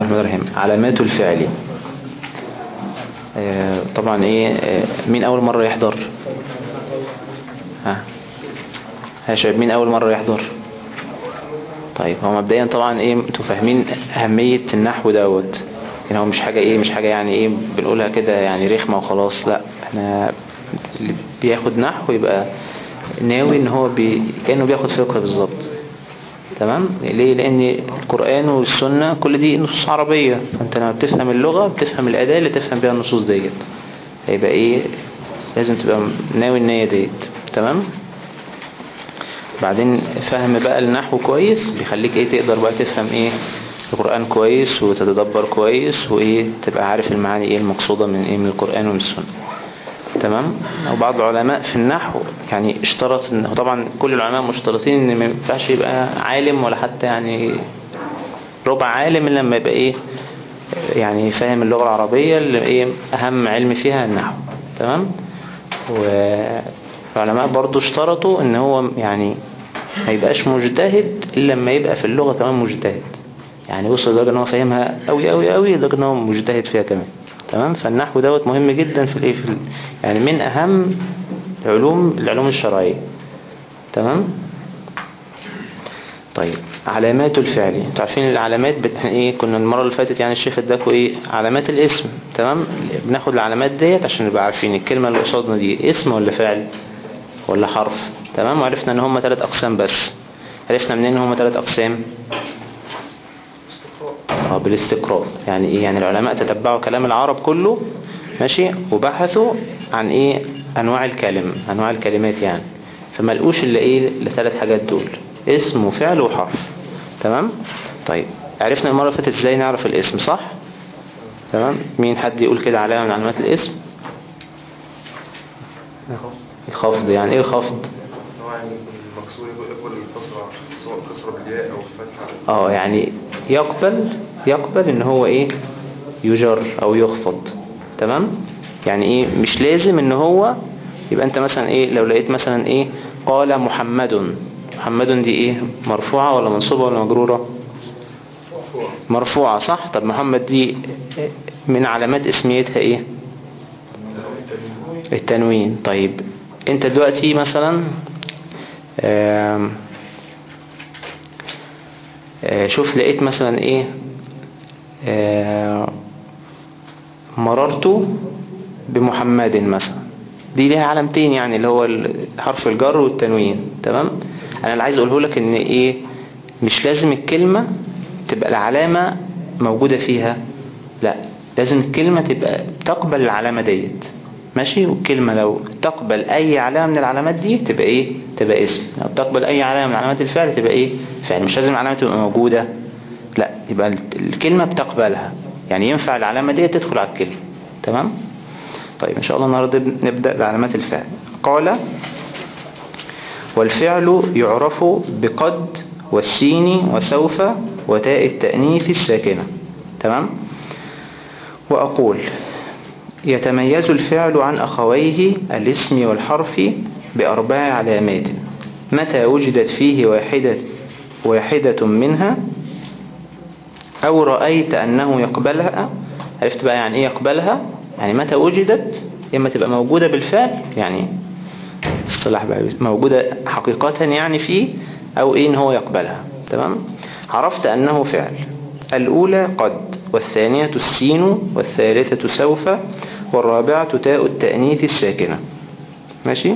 الرحمن الرحيم علامات الفعل آه، طبعا ايه آه، مين اول مرة يحضر ها ها شباب مين اول مرة يحضر طيب هو مبدئيا طبعا ايه انتوا فاهمين اهمية النحو دوت يعني هو مش حاجة ايه مش حاجة يعني ايه بنقولها كده يعني رخمة وخلاص لا احنا اللي بياخد نحو يبقى ناوي ان هو بي... كأنه بياخد فقه بالظبط تمام ليه لان القرآن والسنة كل دي نصوص عربية فانت لما بتفهم اللغة بتفهم الاداة اللي تفهم بيها النصوص ديت هيبقى ايه لازم تبقى ناوي النية ديت تمام بعدين فهم بقى النحو كويس بيخليك ايه تقدر بقى تفهم ايه القرآن كويس وتتدبر كويس وايه تبقى عارف المعاني ايه المقصودة من ايه من القرآن ومن السنة تمام وبعض العلماء في النحو يعني اشترط ان طبعا كل العلماء مشترطين ان ما ينفعش يبقى عالم ولا حتى يعني ربع عالم الا لما يبقى ايه يعني فاهم اللغة العربية اللي ايه اهم علم فيها النحو تمام والعلماء برضو اشترطوا ان هو يعني ما يبقاش مجتهد الا لما يبقى في اللغة كمان مجتهد يعني وصل لدرجة ان هو فاهمها قوي قوي قوي لدرجة ان هو مجتهد فيها كمان تمام فالنحو دوت مهم جدا في الايه في ال... يعني من اهم علوم العلوم الشرعية تمام طيب علامات الفعل انتوا عارفين العلامات بت... ايه كنا المرة اللي فاتت يعني الشيخ اداكوا ايه علامات الاسم تمام بناخد العلامات ديت عشان نبقى عارفين الكلمة اللي قصادنا دي اسم ولا فعل ولا حرف تمام وعرفنا ان هم ثلاث اقسام بس عرفنا منين ان هم ثلاث اقسام اه بالاستقراء يعني ايه يعني العلماء تتبعوا كلام العرب كله ماشي وبحثوا عن ايه انواع الكلم انواع الكلمات يعني فما لقوش الا ايه الثلاث حاجات دول اسم وفعل وحرف تمام طيب عرفنا المرة اللي فاتت ازاي نعرف الاسم صح تمام مين حد يقول كده علامة من علامات الاسم الخفض يعني ايه الخفض هو يعني المكسور يقبل الكسرة سواء كسرة بالياء أو الفتحة اه يعني يقبل يقبل ان هو ايه يجر او يخفض تمام يعني ايه مش لازم ان هو يبقى انت مثلا ايه لو لقيت مثلا ايه قال محمد محمد دي ايه مرفوعة ولا منصوبة ولا مجرورة مرفوعة صح طب محمد دي من علامات اسميتها ايه التنوين طيب انت دلوقتي مثلا آم آه شوف لقيت مثلا ايه آه مررت بمحمد مثلا دي ليها علامتين يعني اللي هو حرف الجر والتنوين تمام انا اللي عايز اقوله لك ان ايه مش لازم الكلمة تبقى العلامة موجودة فيها لا لازم الكلمة تبقى تقبل العلامة ديت ماشي والكلمة لو تقبل اي علامة من العلامات دي تبقى ايه تبقى اسم لو تقبل اي علامة من علامات الفعل تبقى ايه فعل مش لازم العلامة تبقى موجودة لا يبقى الكلمة بتقبلها يعني ينفع العلامة دي تدخل على الكلمة تمام طيب ان شاء الله النهاردة نبدأ بعلامات الفعل قال والفعل يعرف بقد والسين وسوف وتاء التأنيث الساكنة تمام وأقول يتميز الفعل عن أخويه الاسم والحرف بأربع علامات متى وجدت فيه واحدة, واحدة منها أو رأيت أنه يقبلها عرفت بقى يعني إيه يقبلها يعني متى وجدت إما تبقى موجودة بالفعل يعني اصطلاح بقى موجودة حقيقة يعني فيه أو إيه إن هو يقبلها تمام عرفت أنه فعل الأولى قد والثانية السين والثالثة سوف والرابعة تاء التأنيث الساكنة ماشي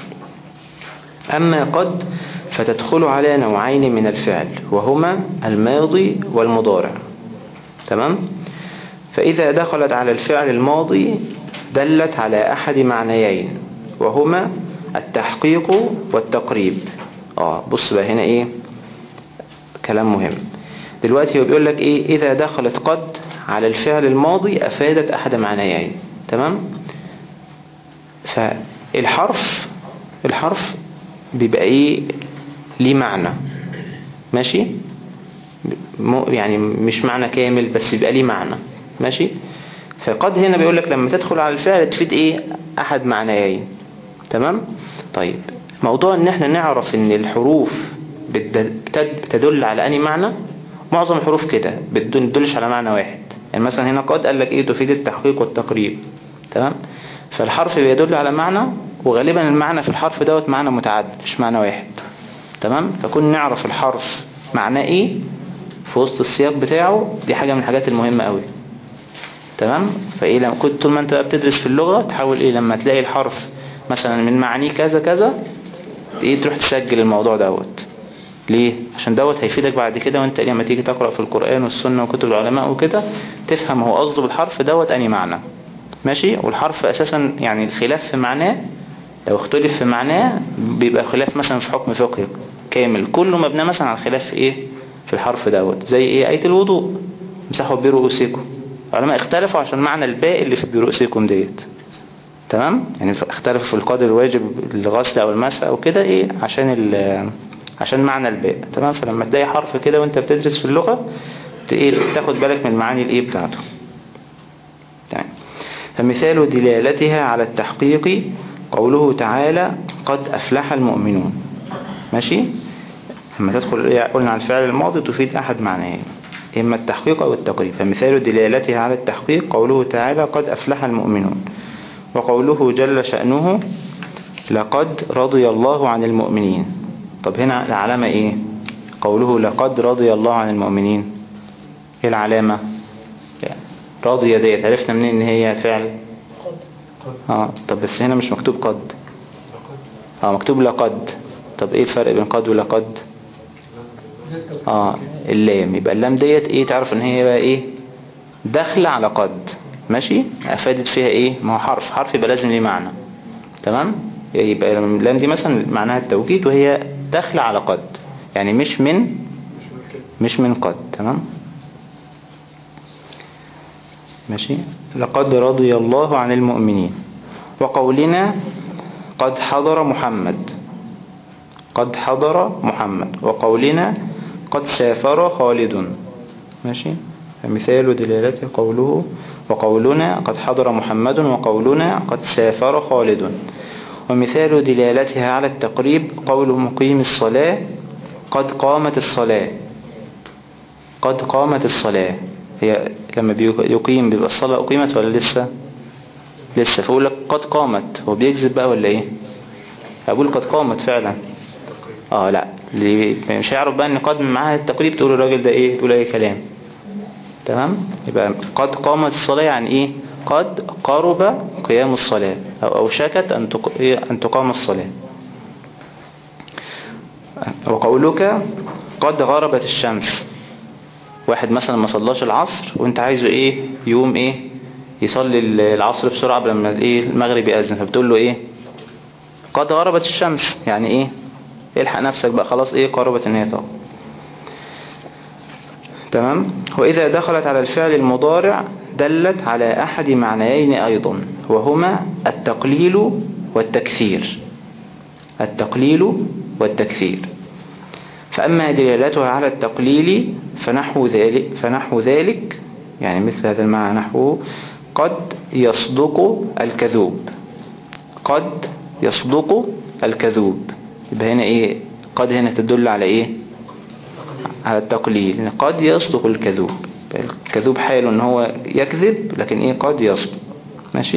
أما قد فتدخل على نوعين من الفعل وهما الماضي والمضارع تمام فإذا دخلت على الفعل الماضي دلت على أحد معنيين وهما التحقيق والتقريب اه بص بقى هنا ايه كلام مهم دلوقتي هو بيقول لك ايه اذا دخلت قد على الفعل الماضي افادت احد معنيين تمام فالحرف الحرف بيبقى ايه ليه معنى ماشي يعني مش معنى كامل بس يبقى ليه معنى ماشي فقد هنا بيقول لك لما تدخل على الفعل تفيد ايه احد معنيين تمام طيب موضوع ان احنا نعرف ان الحروف بتدل على اني معنى معظم الحروف كده بتدل- بتدلش على معنى واحد يعني مثلا هنا قد قال لك ايه تفيد التحقيق والتقريب تمام فالحرف بيدل على معنى وغالبا المعنى في الحرف دوت معنى متعدد مش معنى واحد تمام فكون نعرف الحرف معناه ايه في وسط السياق بتاعه دي حاجة من الحاجات المهمة قوي تمام فايه لما كنت طول ما انت بقى بتدرس في اللغة تحاول ايه لما تلاقي الحرف مثلا من معانيه كذا كذا ايه تروح تسجل الموضوع دوت ليه عشان دوت هيفيدك بعد كده وانت لما تيجي تقرأ في القرآن والسنة وكتب العلماء وكده تفهم هو قصده بالحرف دوت اني معنى ماشي والحرف اساسا يعني الخلاف في معناه لو اختلف في معناه بيبقى خلاف مثلا في حكم فقهي كامل كله مبنى مثلا على الخلاف في ايه في الحرف دوت زي ايه آية الوضوء امسحوا برؤوسكم العلماء اختلفوا عشان معنى الباء اللي في برؤوسكم ديت تمام يعني اختلفوا في القدر الواجب الغسل او المسح او كده ايه عشان ال عشان معنى الباء تمام فلما تلاقي حرف كده وانت بتدرس في اللغة ت- ايه تاخد بالك من المعاني الايه بتاعته تمام فمثال دلالتها على التحقيق قوله تعالى قد أفلح المؤمنون ماشي لما تدخل إيه قلنا عن الفعل الماضي تفيد أحد معناه إما التحقيق أو التقريب فمثال دلالتها على التحقيق قوله تعالى قد أفلح المؤمنون وقوله جل شأنه لقد رضي الله عن المؤمنين طب هنا العلامة إيه قوله لقد رضي الله عن المؤمنين إيه العلامة راضية ديت عرفنا منين ان هي فعل اه طب بس هنا مش مكتوب قد اه مكتوب لقد طب ايه الفرق بين قد ولقد اه اللام يبقى اللام ديت ايه تعرف ان هي بقى ايه داخله على قد ماشي افادت فيها ايه ما هو حرف حرف يبقى لازم ليه معنى تمام يبقى اللام دي مثلا معناها التوكيد وهي داخله على قد يعني مش من مش من قد تمام ماشي لقد رضي الله عن المؤمنين وقولنا قد حضر محمد قد حضر محمد وقولنا قد سافر خالد ماشي فمثال دلالته قوله وقولنا قد حضر محمد وقولنا قد سافر خالد ومثال دلالتها على التقريب قول مقيم الصلاة قد قامت الصلاة قد قامت الصلاة هي لما بيقيم بيبقى الصلاة أقيمت ولا لسه لسه فأقول لك قد قامت هو بيكذب بقى ولا ايه أقول قد قامت فعلا اه لا اللي مش هيعرف بقى ان قد معاها التقريب تقول الراجل ده ايه تقول اي كلام تمام يبقى قد قامت الصلاة يعني ايه قد قرب قيام الصلاة او اوشكت ان تق... إيه؟ ان تقام الصلاة وقولك قد غربت الشمس واحد مثلا ما صلاش العصر وانت عايزه ايه يقوم ايه يصلي العصر بسرعة قبل ما ايه المغرب يأذن فبتقول له ايه قد غربت الشمس يعني ايه الحق نفسك بقى خلاص ايه قربت ان هي تغرب تمام وإذا دخلت على الفعل المضارع دلت على أحد معنيين أيضا وهما التقليل والتكثير التقليل والتكثير فأما دلالتها على التقليل فنحو ذلك, فنحو ذلك يعني مثل هذا المعنى نحو قد يصدق الكذوب قد يصدق الكذوب يبقى هنا ايه قد هنا تدل على ايه على التقليل قد يصدق الكذوب الكذوب حاله ان هو يكذب لكن ايه قد يصدق ماشي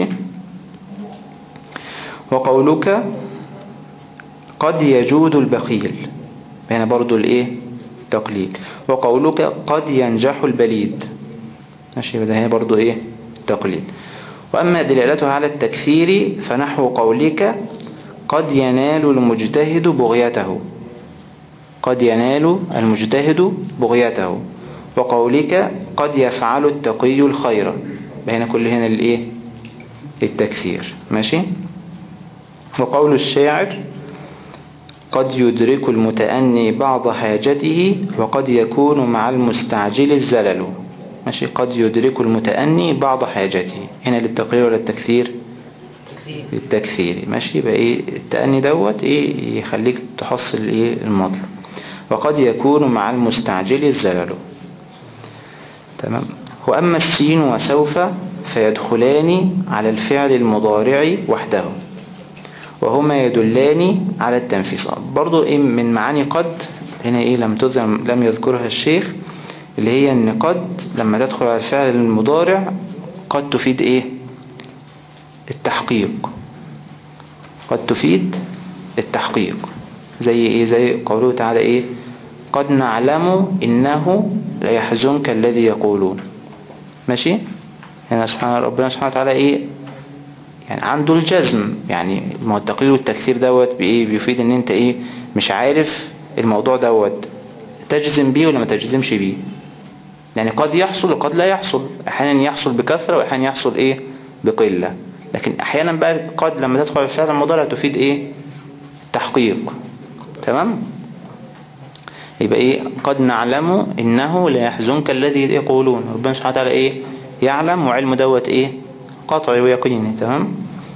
وقولك قد يجود البخيل هنا برضو الايه تقليل وقولك قد ينجح البليد ماشي ده هنا برضو ايه تقليل واما دلالتها على التكثير فنحو قولك قد ينال المجتهد بغيته قد ينال المجتهد بغيته وقولك قد يفعل التقي الخير بين كل هنا الايه التكثير ماشي وقول الشاعر قد يدرك المتأني بعض حاجته وقد يكون مع المستعجل الزلل ماشي قد يدرك المتأني بعض حاجته هنا للتقرير ولا التكثير للتكثير ماشي يبقى ايه التأني دوت ايه يخليك تحصل ايه المطلب وقد يكون مع المستعجل الزلل تمام وأما السين وسوف فيدخلان على الفعل المضارع وحده وهما يدلان على التنفيذ برضو إيه من معاني قد هنا إيه لم تذكر لم يذكرها الشيخ اللي هي ان قد لما تدخل على الفعل المضارع قد تفيد ايه التحقيق قد تفيد التحقيق زي ايه زي قوله تعالى ايه قد نعلم انه ليحزنك الذي يقولون ماشي هنا سبحان ربنا سبحانه وتعالى ايه يعني عنده الجزم يعني ما هو التقليل والتكثير دوت بايه بيفيد ان انت ايه مش عارف الموضوع دوت تجزم بيه ولا ما تجزمش بيه يعني قد يحصل وقد لا يحصل احيانا يحصل بكثرة واحيانا يحصل ايه بقلة لكن احيانا بقى قد لما تدخل الفعل المضارع تفيد ايه تحقيق تمام يبقى ايه قد نعلم انه لا يحزنك الذي يقولون ربنا سبحانه وتعالى ايه يعلم وعلم دوت ايه قطعي ويقيني تمام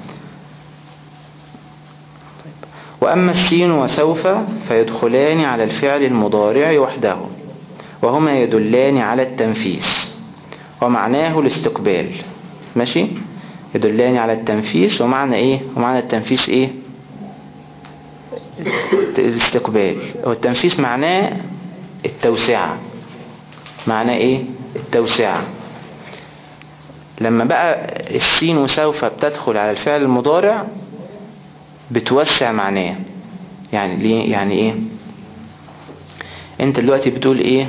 وأما السين وسوف فيدخلان على الفعل المضارع وحده وهما يدلان على التنفيس ومعناه الاستقبال ماشي يدلان على التنفيس ومعنى ايه ومعنى التنفيس ايه الاستقبال والتنفيس معناه التوسعة معناه ايه التوسعة لما بقى السين وسوف بتدخل على الفعل المضارع بتوسع معناه يعني ليه يعني ايه انت دلوقتي بتقول ايه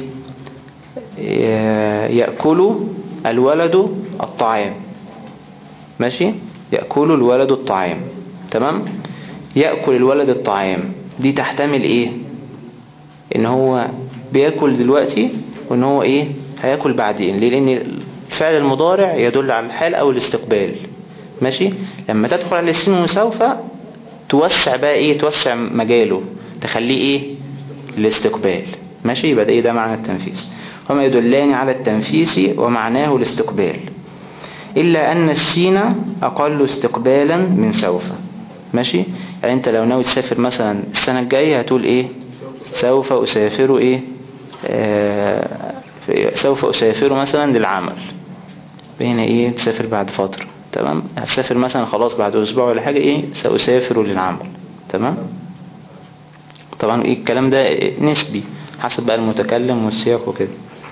يأكل الولد الطعام ماشي يأكل الولد الطعام تمام يأكل الولد الطعام دي تحتمل ايه ان هو بيأكل دلوقتي وان هو ايه هيأكل بعدين ليه لان الفعل المضارع يدل على الحال او الاستقبال ماشي لما تدخل على الاسم وسوف توسع بقى ايه توسع مجاله تخليه ايه الاستقبال ماشي يبقى ده ايه ده معنى التنفيس هما يدلان على التنفيس ومعناه الاستقبال إلا أن السين أقل استقبالا من سوف ماشي يعني انت لو ناوي تسافر مثلا السنة الجاية هتقول ايه سوف أسافر ايه آه سوف أسافر مثلا للعمل هنا ايه تسافر بعد فترة تمام هتسافر مثلا خلاص بعد اسبوع ولا حاجة ايه سأسافر للعمل تمام طبعا ايه الكلام ده نسبي حسب بقى المتكلم والسياق وكده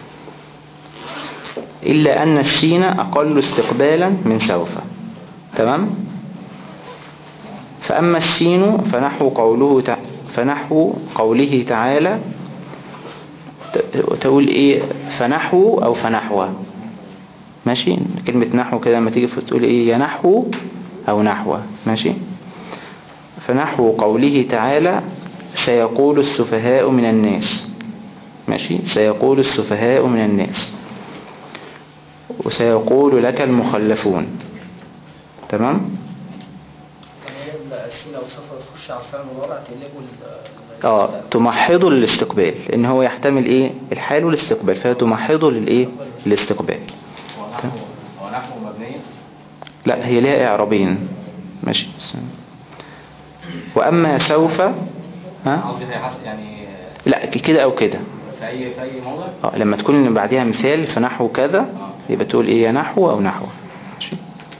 إلا أن السين أقل استقبالا من سوف تمام فأما السين فنحو قوله تع... فنحو قوله تعالى تقول ايه فنحو او فنحوه ماشي كلمة نحو كده لما تيجي تقول ايه يا نحو او نحوه ماشي فنحو قوله تعالى سيقول السفهاء من الناس ماشي سيقول السفهاء من الناس وسيقول لك المخلفون تمام السين او صفر تخش على الفعل المضارع تقلبه اه تمحضه للاستقبال ان هو يحتمل ايه الحال والاستقبال فتمحضه للايه الاستقبال هو نحو مبنية لا هي ليها اعرابين ماشي واما سوف ها قصدي هي حسب يعني لا كده او كده في أي في أي موضع اه لما تكون بعدها مثال فنحو كذا يبقى تقول ايه يا نحو او نحو ماشي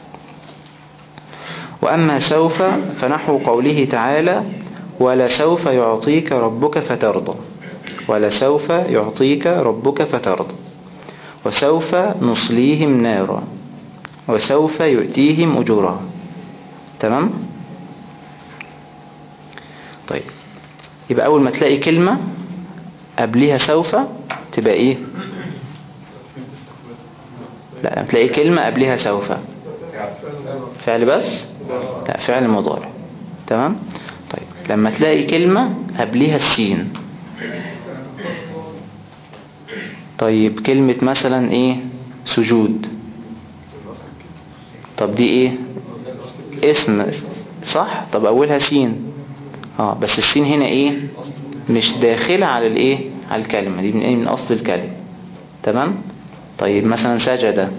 واما سوف فنحو قوله تعالى ولسوف يعطيك ربك فترضى ولسوف يعطيك ربك فترضى وسوف نصليهم نارا وسوف يؤتيهم أجورهم تمام طيب يبقى أول ما تلاقي كلمة قبلها سوف تبقى إيه لا لما تلاقي كلمة قبلها سوف فعل بس لا فعل مضارع تمام طيب لما تلاقي كلمة قبلها السين طيب كلمة مثلا ايه سجود طب دي ايه اسم صح طب اولها سين اه بس السين هنا ايه مش داخلة على الايه على الكلمة دي من ايه من اصل الكلمة تمام طيب مثلا سجد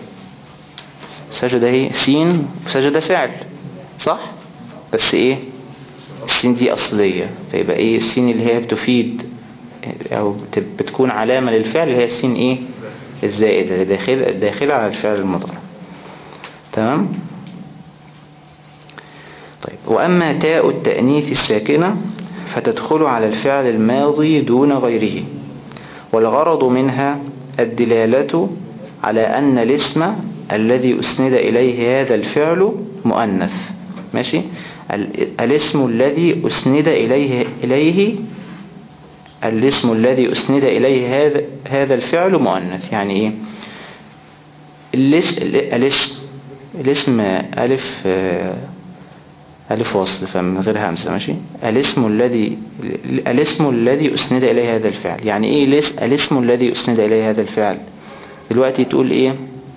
سجد اهي سين سجد فعل صح بس ايه السين دي اصلية فيبقى ايه السين اللي هي بتفيد او بت- بتكون علامة للفعل اللي هي السين ايه الزائدة اللي داخل داخلة على الفعل المضارع تمام طيب وأما تاء التأنيث الساكنة فتدخل على الفعل الماضي دون غيره والغرض منها الدلالة على أن الاسم الذي أسند إليه هذا الفعل مؤنث ماشي ال- الاسم الذي أسند إليه إليه الاسم الذي أسند إليه هذا هذا الفعل مؤنث يعني إيه الاس- ال- الاسم الاسم ألف آه، ألف وصل فمن غير همسة ماشي الاسم الذي الاسم الذي أسند إليه هذا الفعل يعني إيه الاس- الاسم الذي أسند إليه هذا الفعل دلوقتي تقول إيه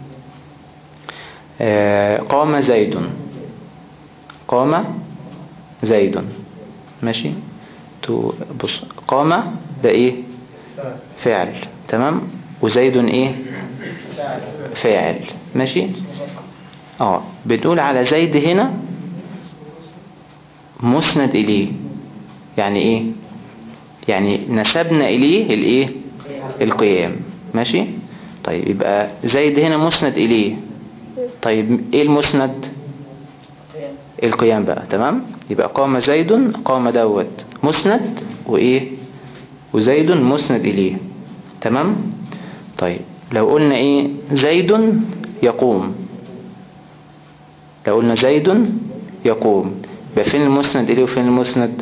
آه، قام زيد قام زيد ماشي تو بص قام ده ايه فعل تمام وزيد ايه فاعل ماشي اه بنقول على زيد هنا مسند اليه يعني ايه يعني نسبنا اليه الايه القيام ماشي طيب يبقى زيد هنا مسند اليه طيب ايه المسند القيام بقى تمام يبقى قام زيد قام دوت مسند وايه وزيد مسند اليه تمام طيب لو قلنا ايه زيد يقوم لو قلنا زيد يقوم يبقى فين المسند اليه وفين المسند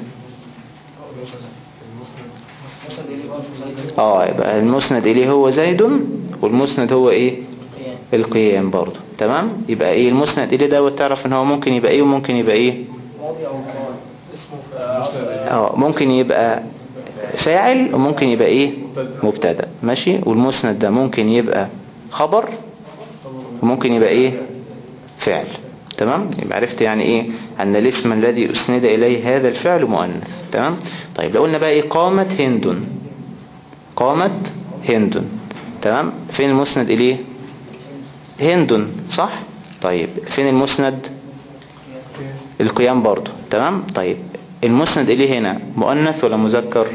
مسند إليه برضه زي اه يبقى المسند اليه هو زيد والمسند هو ايه القيام القيام برضو تمام يبقى ايه المسند اليه دوت تعرف ان هو ممكن يبقى ايه وممكن يبقى ايه ماضي أو قرار اسمه اه ممكن يبقى فاعل وممكن يبقى ايه مبتدا ماشي والمسند ده ممكن يبقى خبر وممكن يبقى ايه فعل تمام يبقى عرفت يعني ايه ان الاسم الذي اسند اليه هذا الفعل مؤنث تمام طيب لو قلنا بقى ايه قامت هند قامت هند تمام فين المسند اليه هند صح طيب فين المسند القيام برضو تمام طيب المسند إليه هنا مؤنث ولا مذكر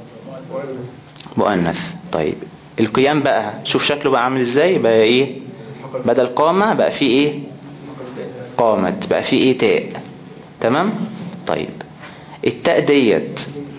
مؤنث طيب القيام بقى شوف شكله بقى عامل ازاي بقى ايه بدل قامة بقى فيه ايه قامت بقى فيه ايه تاء تمام طيب التاء ديت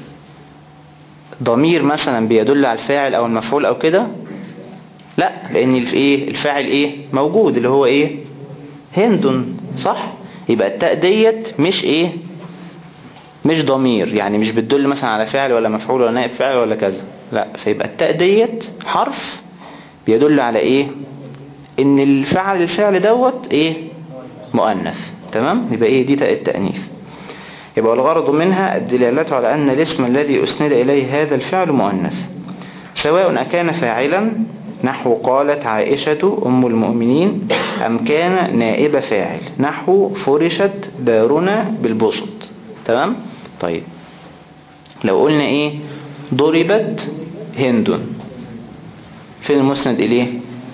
ضمير مثلا بيدل على الفاعل او المفعول او كده لا لان الف- ايه الفاعل ايه موجود اللي هو ايه هند صح يبقى التاء ديت مش ايه مش ضمير يعني مش بتدل مثلا على فعل ولا مفعول ولا نائب فاعل ولا كذا لا فيبقى التاء ديت حرف بيدل على ايه ان الفعل الفعل دوت ايه مؤنث تمام يبقى ايه دي تاء التأنيث يبقى الغرض منها الدلالة على أن الاسم الذي أسند إليه هذا الفعل مؤنث سواء أكان فاعلا نحو قالت عائشة أم المؤمنين أم كان نائب فاعل نحو فرشت دارنا بالبسط تمام طيب لو قلنا إيه ضربت هند فين المسند إليه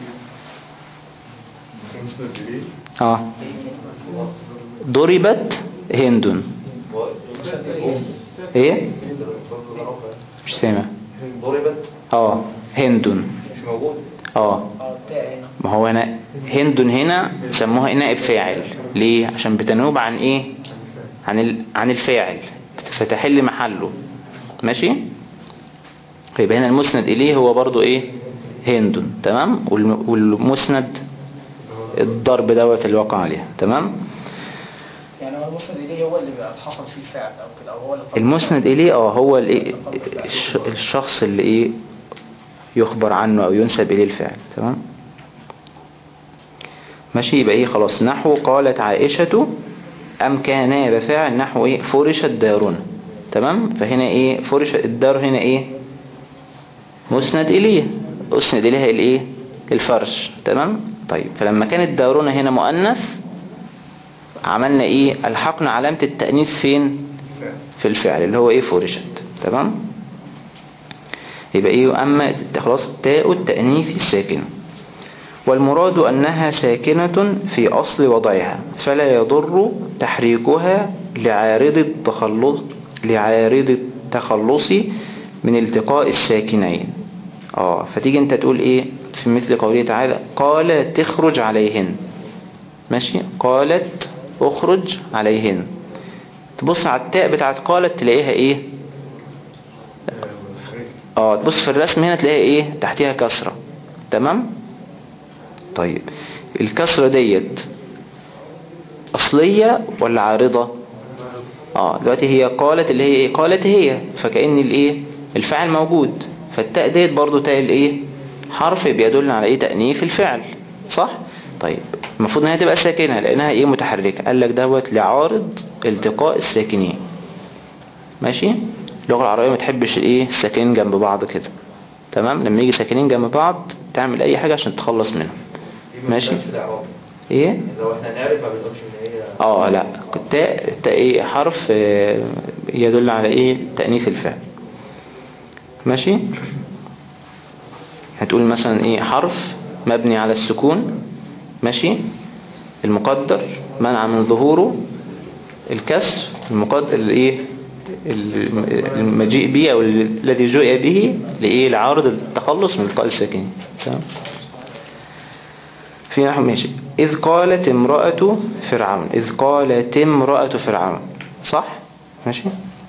مسند إليه آه ضربت هند إيه مش سامع ضربت اه هند مش موجود اه اه التاء هنا ما هو أنا هند هنا سموها نائب فاعل ليه عشان بتنوب عن ايه عن ال... عن الفاعل فتحل محله ماشي يبقى هنا المسند اليه هو برضو ايه هند تمام والم... والمسند الضرب دوت اللي وقع عليها تمام يعني هو المسند إليه هو اللي بقى حصل فيه الفعل أو كده أو هو اللي المسند اليه اه هو الايه الش... الشخص اللي ايه يخبر عنه او ينسب اليه الفعل تمام ماشي يبقى ايه خلاص نحو قالت عائشة ام كان بفاعل نحو ايه فرشت دارنا تمام فهنا ايه فرش الدار هنا ايه مسند اليه اسند اليها الايه الفرش تمام طيب فلما كانت دارنا هنا مؤنث عملنا ايه الحقنا علامة التأنيث فين في الفعل اللي هو ايه فرشت تمام يبقى ايه اما خلاص تاء التأنيث الساكنة والمراد أنها ساكنة في أصل وضعها فلا يضر تحريكها لعارض التخلص لعارض التخلص من التقاء الساكنين اه فتيجي انت تقول ايه في مثل قوله تعالى قال تخرج عليهن ماشي قالت اخرج عليهن تبص على التاء بتاعت قالت تلاقيها ايه اه تبص في الرسم هنا تلاقيها ايه تحتها كسرة تمام طيب الكسرة ديت أصلية ولا عارضة اه دلوقتي هي قالت اللي هي ايه قالت هي فكأن الايه الفعل موجود فالتاء ديت برضو تاء الايه حرف بيدل على ايه تأنيث الفعل صح طيب المفروض انها تبقى ساكنة لانها ايه متحركة قال لك دوت لعارض التقاء الساكنين ماشي اللغة العربية ما تحبش الايه الساكنين جنب بعض كده تمام لما يجي ساكنين جنب بعض تعمل اي حاجة عشان تخلص منهم ماشي ايه لو احنا نعرف ما بنقولش ان هي اه لا التاء التاء ايه حرف آه، يدل على ايه تأنيث الفعل ماشي هتقول مثلا ايه حرف مبني على السكون ماشي المقدر منع من ظهوره الكسر المقدر الايه ال- المجيء به او الذي جاء به لايه لعارض التخلص من القاء الساكن تمام في نحو ماشي إذ قالت امرأة فرعون إذ قالت امرأة فرعون صح ماشي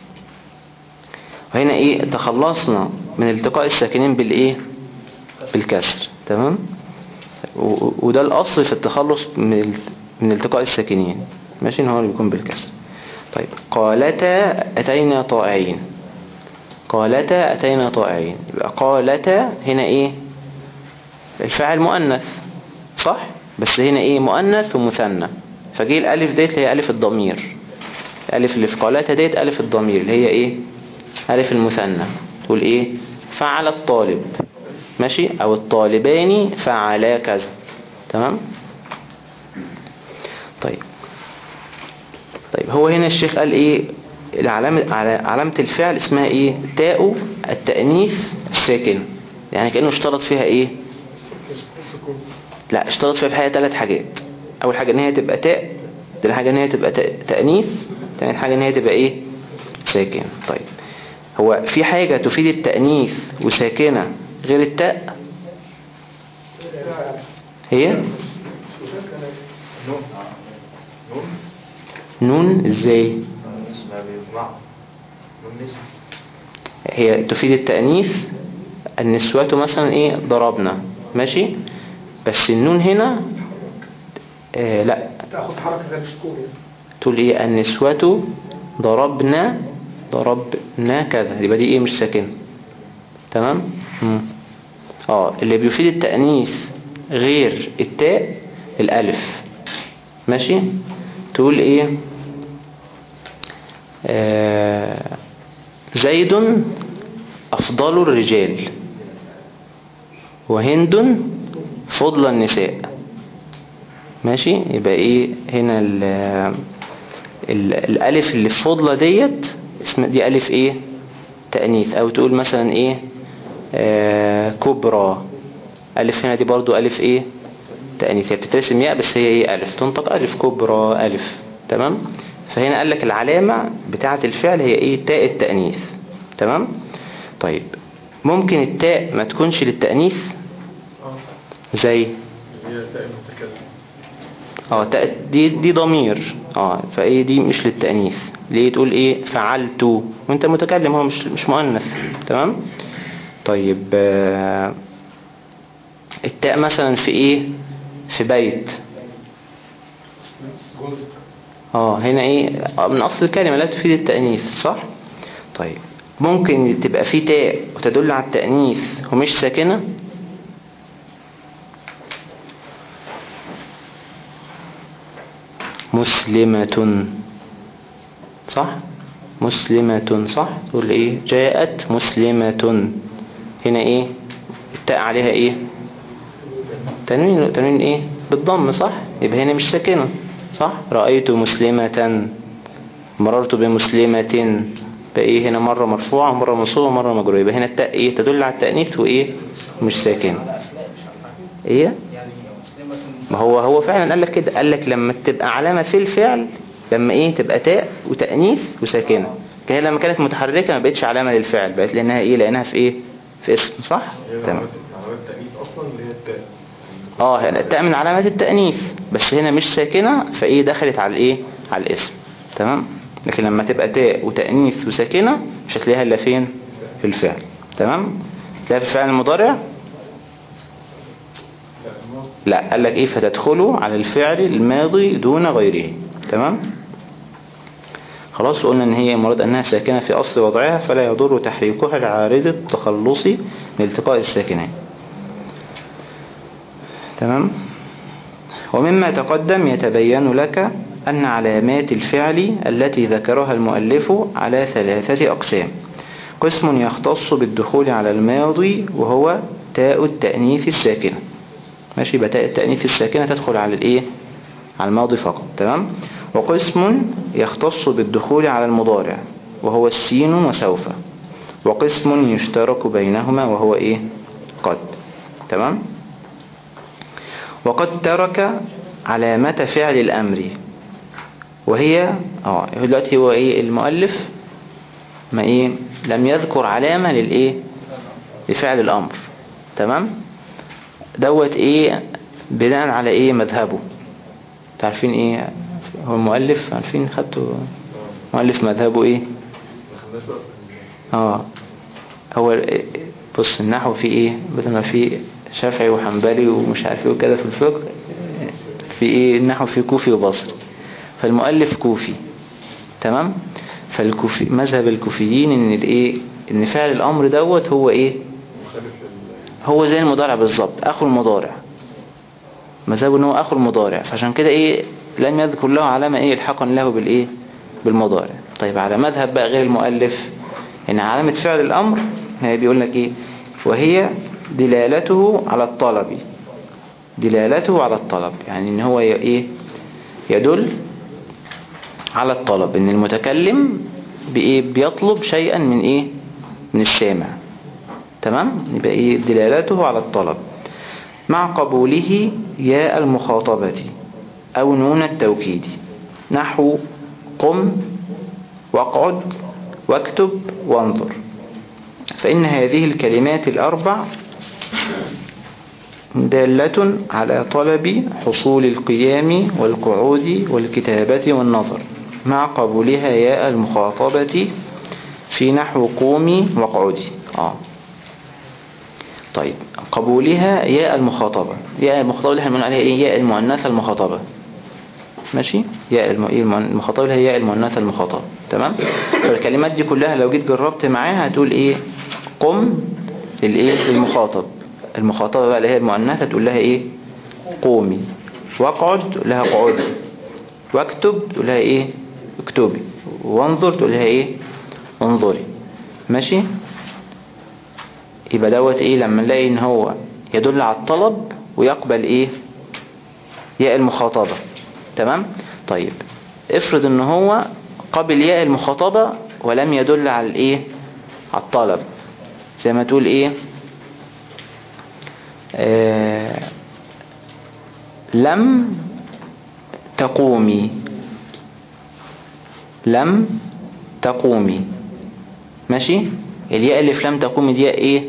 وهنا إيه تخلصنا من التقاء الساكنين بالإيه بالكسر تمام و- وده الأصل في التخلص من ال- من التقاء الساكنين ماشي إن هو اللي بيكون بالكسر طيب قالتا أتينا طائعين قالتا أتينا طائعين يبقى قالتا هنا إيه الفاعل مؤنث صح بس هنا ايه مؤنث ومثنى فجي الالف ديت اللي هي الف الضمير الالف اللي في قالتها ديت الف الضمير اللي هي ايه الف المثنى تقول ايه فعل الطالب ماشي او الطالبان فعلا كذا تمام طيب طيب هو هنا الشيخ قال ايه العلامة على- علامة الفعل اسمها ايه تاء التأنيث الساكن يعني كأنه اشترط فيها ايه لا اشترط فيها في حاجة ثلاث حاجات اول حاجة ان هي تبقى تاء تاني حاجة ان هي تبقى تاء- تأنيث تاني حاجة ان هي تبقى ايه ساكن طيب هو في حاجة تفيد التأنيث وساكنة غير التاء هي نون نون نون ازاي ما بيجمعوا نون نسب هي تفيد التأنيث النسوة مثلا ايه ضربنا ماشي بس النون هنا آه لا تاخد حركة زي السكون يعني. تقول ايه النسوة ضربنا ضربنا كذا يبقى دي ايه مش ساكنة تمام مم. اه اللي بيفيد التأنيث غير التاء الالف ماشي تقول ايه آه زيد افضل الرجال وهند فضل النساء ماشي يبقى ايه هنا ال ال الالف اللي في فضلة ديت اسم دي الف ايه تأنيث او تقول مثلا ايه آه كبرى الف هنا دي برضو الف ايه تأنيث هي بتترسم ياء بس هي ايه الف تنطق الف كبرى الف تمام فهنا قال لك العلامة بتاعة الفعل هي ايه تاء التأنيث تمام طيب ممكن التاء ما تكونش للتأنيث زي هي تاء المتكلم اه تاء دي دي ضمير اه فايه دي مش للتأنيث ليه تقول ايه فعلت وانت متكلم هو مش مش مؤنث تمام طيب آه التاء مثلا في ايه في بيت اه هنا ايه آه، من اصل الكلمة لا تفيد التأنيث صح طيب ممكن تبقى في تاء وتدل على التأنيث ومش ساكنة مسلمة صح مسلمة صح تقول ايه جاءت مسلمة هنا ايه التاء عليها ايه تنوين تنوين ايه بالضم صح يبقى هنا مش ساكنة صح رأيت مسلمة مررت بمسلمة فايه هنا مرة مرفوعة ومرة منصوبة ومرة مجرورة يبقى هنا التاء ايه تدل على التأنيث وايه مش ساكنة على أسماء مش عارف ايه يعني مسلمة ما هو هو فعلا قال لك كده قال لك لما تبقى علامة في الفعل لما ايه تبقى تاء وتأنيث وساكنة كان هي لما كانت متحركة ما بقتش علامة للفعل بقت لانها ايه لانها في ايه في اسم صح هي تمام علامات علامات التأنيث أصلا اللي هي التاء اه يعني التاء من علامات التأنيث بس هنا مش ساكنة فايه دخلت على الايه على الاسم تمام لكن لما تبقى تاء وتأنيث وساكنة مش هتلاقيها الا فين في الفعل تمام تلاقيها في الفعل المضارع لا قال لك ايه فتدخلوا على الفعل الماضي دون غيره تمام خلاص قلنا ان هي مراد انها ساكنة في اصل وضعها فلا يضر تحريكها لعارض التخلص من التقاء الساكنين تمام ومما تقدم يتبين لك أن علامات الفعل التي ذكرها المؤلف على ثلاثة أقسام قسم يختص بالدخول على الماضي وهو تاء التأنيث الساكنة ماشي يبقى تاء التأنيث الساكنة تدخل على الايه على الماضي فقط تمام وقسم يختص بالدخول على المضارع وهو السين وسوف وقسم يشترك بينهما وهو ايه قد تمام وقد ترك علامة فعل الأمر وهي اه دلوقتي هو ايه المؤلف ما ايه لم يذكر علامة للايه لفعل الأمر تمام دوت ايه بناء على ايه مذهبه تعرفين ايه هو المؤلف عارفين خدتوا مؤلف مذهبه ايه ما خدناش بقى اه هو بص النحو فيه ايه بدل ما فيه شافعي وحنبلي ومش عارف ايه وكده في الفقه في ايه النحو فيه كوفي وبصري فالمؤلف كوفي تمام فالكوفي مذهب الكوفيين ان الايه ان فعل الامر دوت هو ايه مخالف لل هو زي المضارع بالظبط اخو المضارع مذهبه ان هو اخو المضارع فعشان كده ايه لم يذكر له علامة ايه الحقا له بالايه بالمضارع طيب على مذهب بقى غير المؤلف ان علامة فعل الامر هي بيقول لك ايه وهي دلالته على الطلب دلالته على الطلب يعني ان هو ي- ايه يدل على الطلب ان المتكلم بايه بيطلب شيئا من ايه من السامع تمام يبقى ايه دلالته على الطلب مع قبوله ياء المخاطبة او نون التوكيد نحو قم واقعد واكتب وانظر فإن هذه الكلمات الأربع دالة على طلب حصول القيام والقعود والكتابة والنظر مع قبولها ياء المخاطبة في نحو قومي واقعدي آه. طيب قبولها ياء المخاطبة ياء المخاطبة اللي احنا بنقول عليها ايه ياء المؤنثة المخاطبة ماشي ياء الم- إيه المؤن- المخاطبة اللي هي ياء المؤنثة المخاطبة تمام فالكلمات دي كلها لو جيت جربت معاها هتقول ايه قم للايه للمخاطب المخاطبة بقى اللي هي المؤنثة تقول لها ايه قومي واقعد تقول لها اقعدي واكتب تقول لها ايه اكتبي وانظر تقول لها ايه انظري ماشي يبقى دوت ايه لما نلاقي ان هو يدل على الطلب ويقبل ايه ياء المخاطبة تمام طيب افرض ان هو قبل ياء المخاطبة ولم يدل على الايه على الطلب زي ما تقول ايه آه لم تقومي لم تقومي ماشي الياء اللي في لم تقومي دي ياء ايه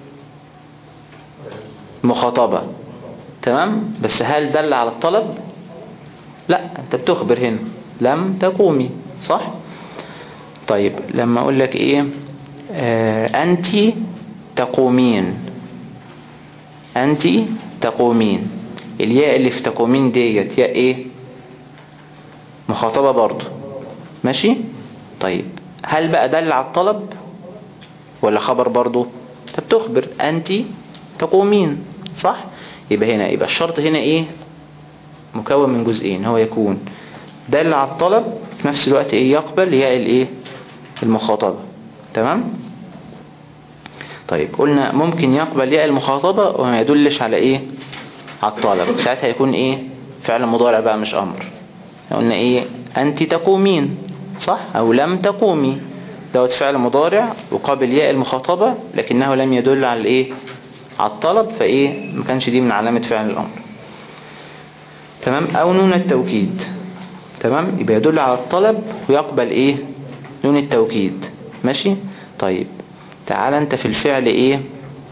مخاطبة تمام بس هل دل على الطلب لا انت بتخبر هنا لم تقومي صح طيب لما اقول لك ايه آه انت تقومين انت تقومين الياء اللي في تقومين ديت ياء ايه مخاطبة برضو ماشي طيب هل بقى دل على الطلب ولا خبر برضو انت بتخبر انت تقومين صح يبقى هنا يبقى الشرط هنا ايه مكون من جزئين هو يكون دل على الطلب في نفس الوقت ايه يقبل ياء الايه المخاطبة تمام طيب قلنا ممكن يقبل ياء المخاطبة وما يدلش على ايه على الطلب ساعتها يكون ايه فعل مضارع بقى مش امر قلنا ايه انت تقومين صح او لم تقومي دوت فعل مضارع وقابل ياء المخاطبة لكنه لم يدل على الايه على الطلب فايه ما كانش دي من علامة فعل الامر تمام او نون التوكيد تمام يبقى يدل على الطلب ويقبل ايه نون التوكيد ماشي طيب تعال انت في الفعل ايه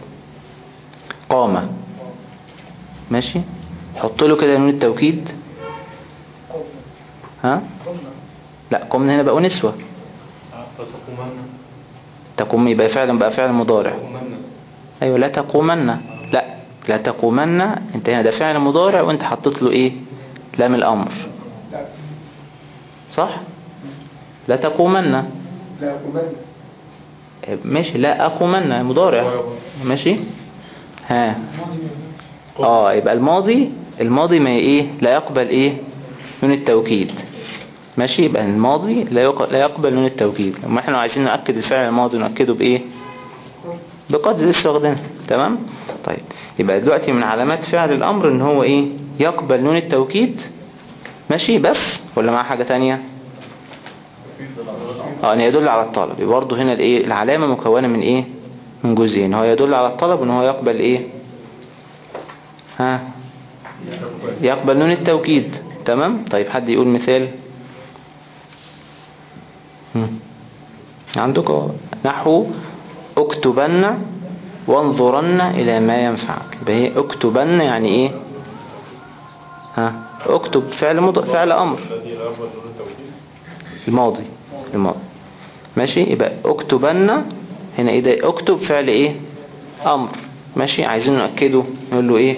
قام ماشي حط له كده نون التوكيد ها لا قمنا هنا بقوا نسوة فتقومن تقوم يبقى فعلا بقى فعل مضارع تقومن ايوه لا تقومن لا لا تقومن انت هنا ده فعل مضارع وانت حطيت له ايه لام الامر لا صح لا تقومن لا أقومن ماشي لا اقومن مضارع ماشي ها اه يبقى الماضي الماضي ما ايه لا يقبل ايه من التوكيد ماشي يبقى الماضي لا يق- لا يقبل من التوكيد لما احنا عايزين نأكد الفعل الماضي نأكده بايه بقدر لسه واخدينها تمام طيب يبقى دلوقتي من علامات فعل الامر ان هو ايه يقبل نون التوكيد ماشي بس ولا معاه حاجة تانية اه ان يدل على الطلب يبقى برضه هنا الايه العلامة مكونة من ايه من جزئين هو يدل على الطلب ان هو يقبل ايه ها يقبل نون التوكيد تمام طيب حد يقول مثال مم. عندك أهو. نحو اكتبن وانظرن الى ما ينفعك يبقى هي اكتبن يعني ايه ها اكتب فعل مض... فعل امر الذي لا يقبل نون التوكيد الماضي الماضي ماشي يبقى اكتبن هنا ايه ده اكتب فعل ايه امر ماشي عايزين نأكده نقول له ايه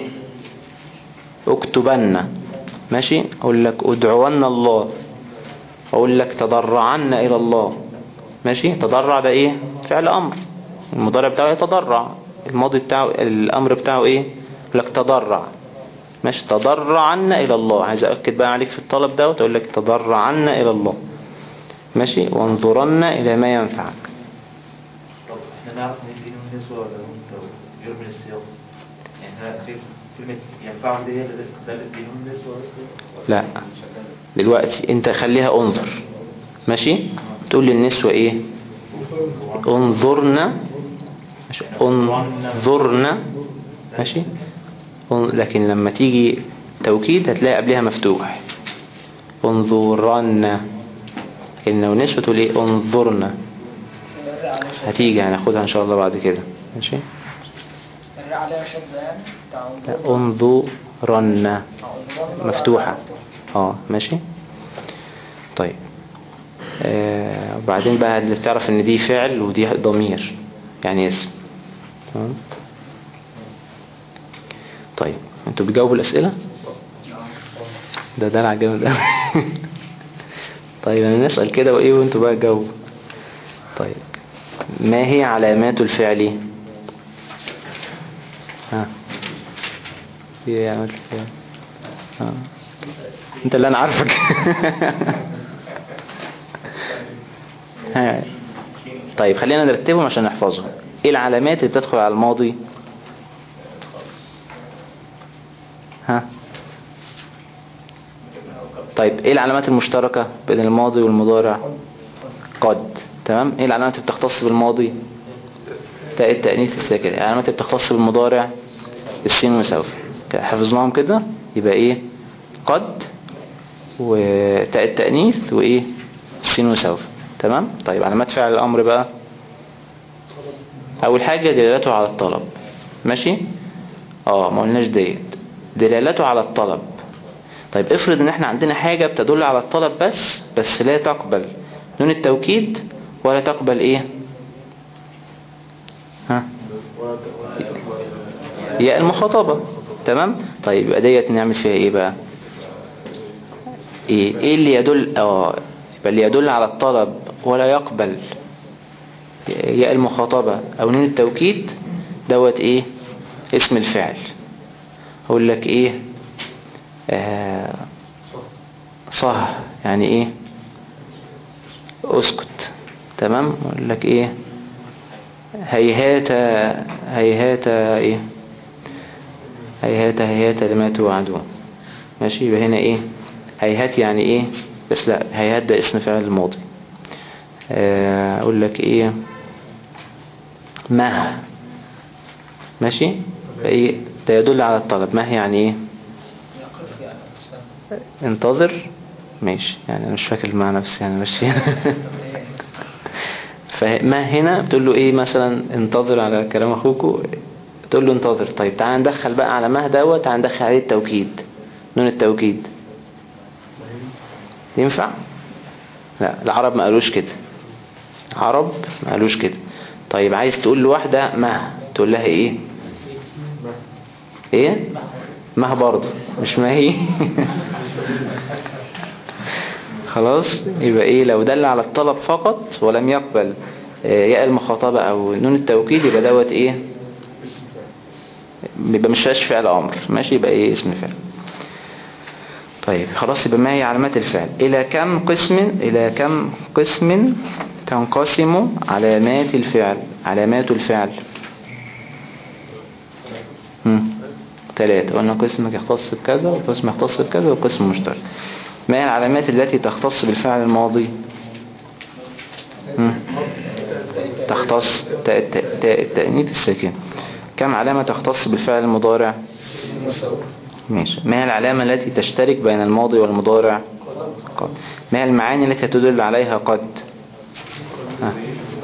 اكتبن ماشي اقول لك ادعون الله اقول لك تضرعن الى الله ماشي تضرع ده ايه فعل امر المضارع بتاعه يتضرع الماضي بتاعه الامر بتاعه ايه يقول لك تضرع ماشي تضرعن الى الله عايز اكد بقى عليك في الطلب ده وتقول لك تضرعن الى الله ماشي وانظرن الى ما ينفعك طب احنا نعرف ان دي نون نسوة ولا نون تو- غير من السياق يعني احنا في كلمة ينفعهم دي هي اللي دلت دي نون نسوة بس لا دلوقتي انت خليها انظر ماشي تقول للنسوة ايه انظرنا ماشي انظرنا ماشي ان- لكن لما تيجي توكيد هتلاقي قبلها مفتوح انظرنا لكن لو نسوة تقول ايه انظرنا الراء عليها شد هتيجي هناخدها ان شاء الله بعد كده ماشي الراء عليها شد يعني بتاع لا، انظرنا مفتوحة اه ماشي طيب آه وبعدين بقى اللي تعرف ان دي فعل ودي ضمير يعني اسم تمام طيب انتوا بتجاوبوا الاسئلة ده دلع جامد قوي طيب انا نسأل كده وايه وانتوا بقى تجاوبوا طيب ما هي علامات الفعل ها ايه علامات الفعل ها. انت اللي انا عارفك ها. طيب خلينا نرتبهم عشان نحفظهم ايه العلامات اللي بتدخل على الماضي ها طيب ايه العلامات المشتركة بين الماضي والمضارع قد تمام ايه العلامات اللي بتختص بالماضي تاء التأنيث الساكن العلامات اللي بتختص بالمضارع السين وسوف كده حفظناهم كده يبقى ايه قد وتاء التأنيث وايه السين وسوف تمام طيب علامات فعل الامر بقى اول حاجة دلالته على الطلب ماشي اه ما قلناش ديت دلالته على الطلب طيب افرض ان احنا عندنا حاجة بتدل على الطلب بس بس لا تقبل نون التوكيد ولا تقبل ايه ها ياء المخاطبة تمام طيب يبقى ديت نعمل فيها ايه بقى ايه ايه اللي يدل اه يبقى اللي يدل على الطلب ولا يقبل ياء المخاطبة او نون التوكيد دوت ايه اسم الفعل اقول لك ايه آه صح يعني ايه اسكت تمام اقول لك ايه هيهات هيهات ايه هيهات هيهات لما توعدون ماشي يبقى هنا ايه هيهات يعني ايه بس لا هيهات ده اسم فعل الماضي آه، اقول لك ايه مه ماشي يبقى ايه ده يدل على الطلب مه يعني ايه يقف يعني مستنى انتظر ماشي يعني انا مش فاكر مع نفسي يعني ماشي فما هنا بتقول له ايه مثلا انتظر على كلام اخوكو تقول له انتظر طيب تعال ندخل بقى على مه دوت تعال ندخل عليه التوكيد نون التوكيد ينفع لا العرب ما قالوش كده عرب ما قالوش كده طيب عايز تقول لواحدة مه تقول لها ايه ايه ما برضه مش ما هي خلاص يبقى ايه لو دل على الطلب فقط ولم يقبل آه، ياء المخاطبة او نون التوكيد يبقى دوت ايه يبقى مش فيهاش فعل امر ماشي يبقى ايه اسم فعل طيب خلاص يبقى ما هي علامات الفعل الى كم قسم الى كم قسم تنقسم علامات الفعل علامات الفعل هم. ثلاثة قلنا قسم يختص بكذا وقسم يختص بكذا وقسم مشترك ما هي العلامات التي تختص بالفعل الماضي هم. تختص تاء الت- تاء التأنيث الساكن كم علامة تختص بالفعل المضارع ماشي ما هي العلامة التي تشترك بين الماضي والمضارع قد ما هي المعاني التي تدل عليها قد ها.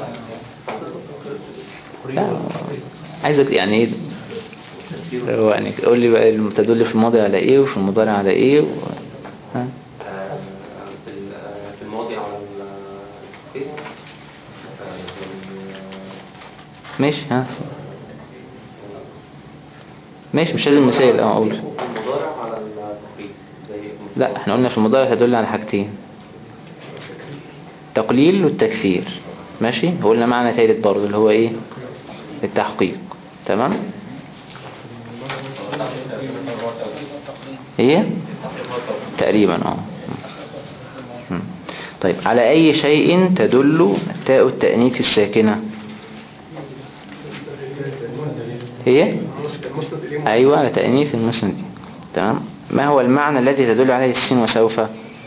لا عايزك يعني ايه هو يعني قول لي بقى الم- تدل في الماضي على ايه وفي المضارع على ايه و... ها آه، في ال- آه، في الماضي على التخفيف آه، في ال- ماشي ها ماشي مش لازم مثال اه اقول في المضارع على التخفيف زي لا احنا قلنا في المضارع تدل على حاجتين تقليل والتكثير ماشي قلنا معنى ثالث برضه اللي هو ايه التحقيق تمام ايه تقريبا اه مم. طيب على اي شيء تدل تاء التأنيث الساكنة هي المسند إليه ايوه على تأنيث المسند تمام ما هو المعنى الذي تدل عليه السين وسوف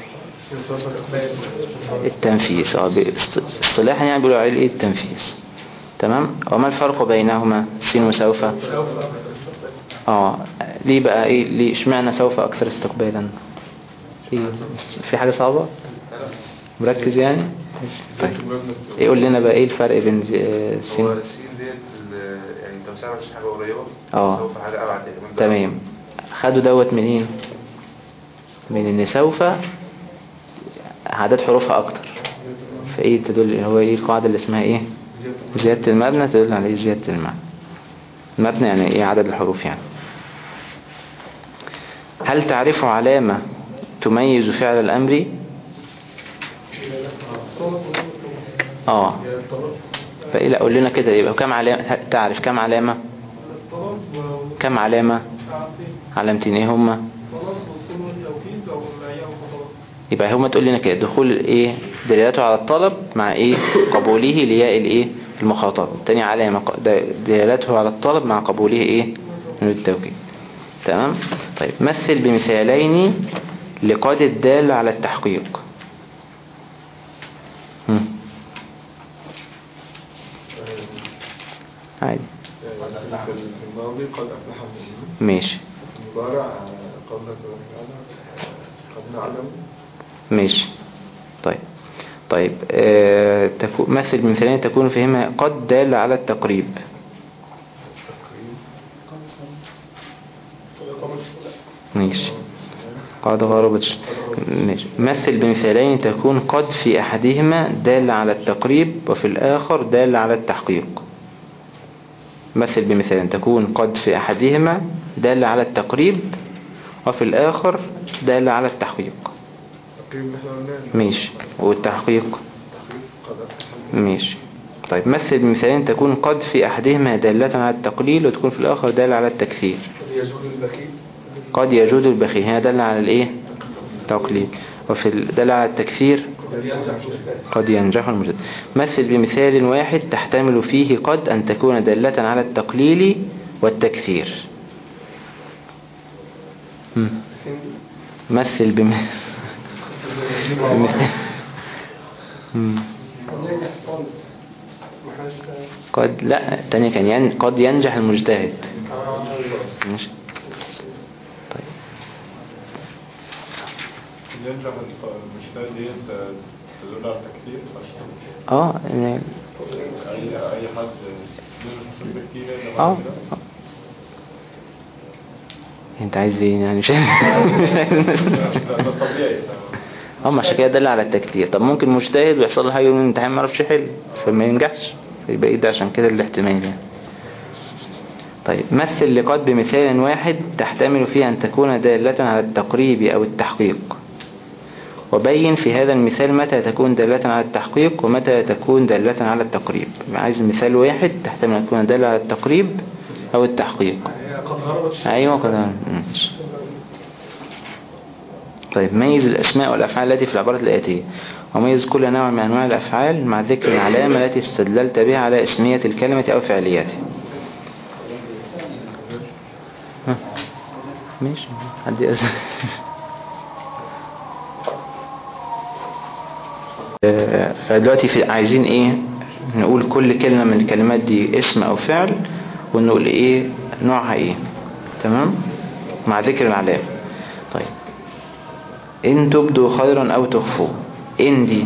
التنفيذ اه باست- اصطلاحا يعني بيقولوا عليه ايه التنفيذ تمام وما الفرق بينهما السين وسوف اه ليه بقى ايه ليه اشمعنى سوف اكثر استقبالا ايه في حاجة صعبة مركز يعني طيب ايه قول لنا بقى ايه الفرق بين زي- آه، هو السين السين ديت ال- يعني انت مساعد بس حاجة قريبة اه. سوف حاجة أبعد يعني من ده. تمام خدوا دوت منين من ان سوف عدد حروفها اكتر فايه تدل هو ايه القاعدة اللي اسمها ايه زيادة المبنى تدل على ايه زيادة المعنى المبنى يعني ايه عدد الحروف يعني هل تعرف علامة تميز فعل الامر اه فايه لا قول لنا كده يبقى كم علامة تعرف كم علامة كم علامة علامتين ايه هما يبقى هما تقول لنا كده دخول ايه دلالته على الطلب مع ايه قبوله لياء الايه المخاطب تاني علامة ق- د- دلالته على الطلب مع قبوله ايه من التوكيد تمام طيب مثل بمثالين لقد الدال على التحقيق هم. عادي في الماضي قد أفلح المؤمنون ماشي المضارع قد نعلم قد نعلم ماشي طيب طيب آه تكو مثل بمثالين تكون فيهما قد دال على التقريب ماشي قد غربت ش- ماشي مثل بمثالين تكون قد في أحدهما دال على التقريب وفي الآخر دال على التحقيق مثل بمثالين تكون قد في أحدهما دال على التقريب وفي الآخر دال على التحقيق تقريب مثلا ماشي والتحقيق قد أفلح المؤمنون ماشي طيب مثل بمثالين تكون قد في أحدهما دالة على التقليل وتكون في الآخر دالة على التكثير يزول البخيل قد يجود البخيل هنا دالة على الإيه تقليل وفي ال- دالة على التكثير قد ينجح شوفان قد ينجح المجد مثل بمثال واحد تحتمل فيه قد أن تكون دالة على التقليل والتكثير مم. مثل بم... بمثال مم. قد لا التانية كان ين... قد ينجح المجتهد ماشي طيب ينجح المجتهد ديت تدل على التكثير عشان اه يعني اي اي حد يدرس حساب كتير يعني اه بعد كده آه. انت عايز ايه يعني مش عايز- مش عايز ده ده طبيعي اه عشان كده دل على التكتير طب ممكن مجتهد ويحصل له حاجه يوم الامتحان ما يعرفش يحل فما ينجحش يبقى ايه ده عشان كده الاحتمال يعني طيب مثل لقد بمثال واحد تحتمل فيه أن تكون دالة على التقريب أو التحقيق وبين في هذا المثال متى تكون دالة على التحقيق ومتى تكون دالة على التقريب عايز مثال واحد تحتمل أن تكون دالة على التقريب أو التحقيق هي قد هربت أيوة كده ماشي. طيب ميز الأسماء والأفعال التي في العبارات الآتية وميز كل نوع من أنواع الأفعال مع ذكر العلامة التي استدللت بها على اسمية الكلمة أو فعلياتها ها. ماشي حد يأذن آه، فدلوقتي في عايزين ايه نقول كل كلمة من الكلمات دي اسم او فعل ونقول ايه نوعها ايه تمام مع ذكر العلامة طيب ان تبدوا خيرا او تخفوا ان دي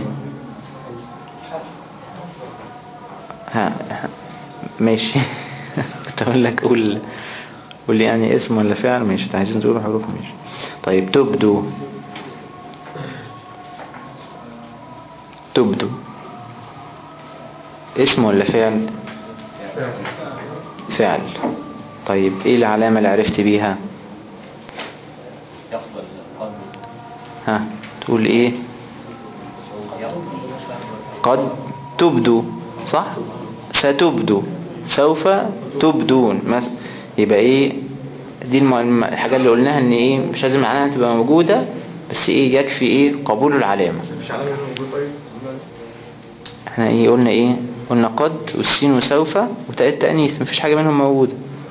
ها ها، ماشي كنت اقول لك قول قول لي يعني اسم ولا فعل ماشي انتوا عايزين تقولوا حروف ماشي طيب تبدو تبدو اسم ولا فعل فعل طيب ايه العلامة اللي عرفت بيها يقبل قد ها تقول ايه يقبل قد تبدو صح ستبدو سوف تبدون مس... يبقى ايه دي الم... الم- الحاجة اللي قلناها ان ايه مش لازم العلامة تبقى موجودة بس ايه يكفي ايه قبول العلامة مش علامة موجود طيب احنا ايه قلنا ايه قلنا قد والسين وسوف وتاء التأنيث مفيش حاجة منهم موجودة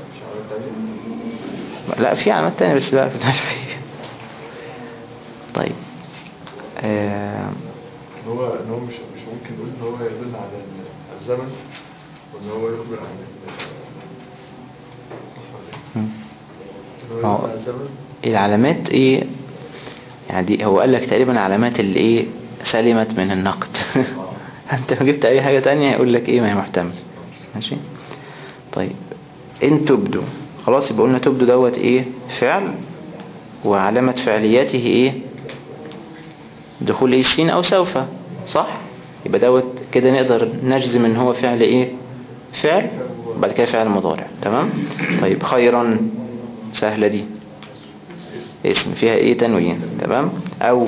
لا في علامات تانية بس لا في فيه طيب آه ان هو ان هو مش مش ممكن نقول ان هو يدل على ال- الزمن وان هو يخبر عن ال- صح ولا مم. ايه؟ ان هو هو- يدل على الزمن العلامات ايه يعني دي هو قال لك تقريبا علامات اللي ايه سلمت من النقد انت لو جبت اي حاجة تانية هيقول لك ايه ما هي محتمل ماشي طيب ان تبدو خلاص يبقى قلنا تبدو دوت ايه فعل وعلامة فعلياته ايه دخول ايه السين او سوف صح يبقى دوت كده نقدر نجزم ان هو فعل ايه فعل وبعد كده فعل مضارع تمام طيب خيرا سهلة دي اسم فيها ايه تنوين تمام او